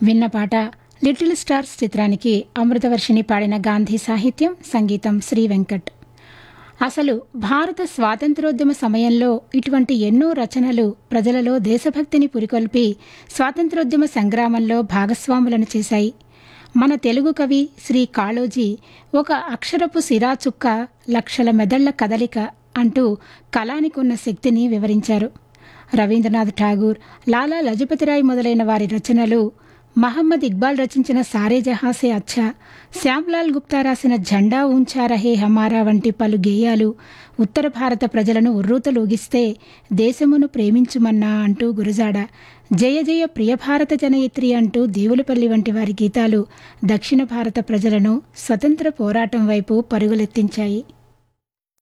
విన్న పాట little stars చిత్రానికి అమృతవర్షిణి పాడిన గాంధీ సాహిత్యం సంగీతం శ్రీ వెంకట్ అసలు భారత స్వాతంత్రోద్యమ సమయంలో ఇటువంటి ఎన్నో రచనలు ప్రజలలో దేశభక్తిని పురికొల్పి స్వాతంత్రోద్యమ సంగ్రామంలో భాగస్వాములను చేశాయి మన తెలుగు కవి శ్రీ కాళోజీ ఒక అక్షరపు సిరాచుక్క లక్షల మెదళ్ల కదలిక అంటూ కళానికున్న శక్తిని వివరించారు రవీంద్రనాథ్ ఠాగూర్ లాలా లజపతిరాయ్ మొదలైన వారి రచనలు మహమ్మద్ ఇక్బాల్ రచించిన సారే జహాసే అచ్చా శ్యామ్లాల్ గుప్తా రాసిన జెండా ఊంచా రహే హమారా వంటి పలు గేయాలు ఉత్తర భారత ప్రజలను ఉర్రూతలూగిస్తే దేశమును ప్రేమించుమన్నా అంటూ గురజాడ జయ జయ ప్రియ భారత జనయిత్రి అంటూ దేవులపల్లి వంటి వారి గీతాలు దక్షిణ భారత ప్రజలను స్వతంత్ర పోరాటం వైపు పరుగులెత్తించాయి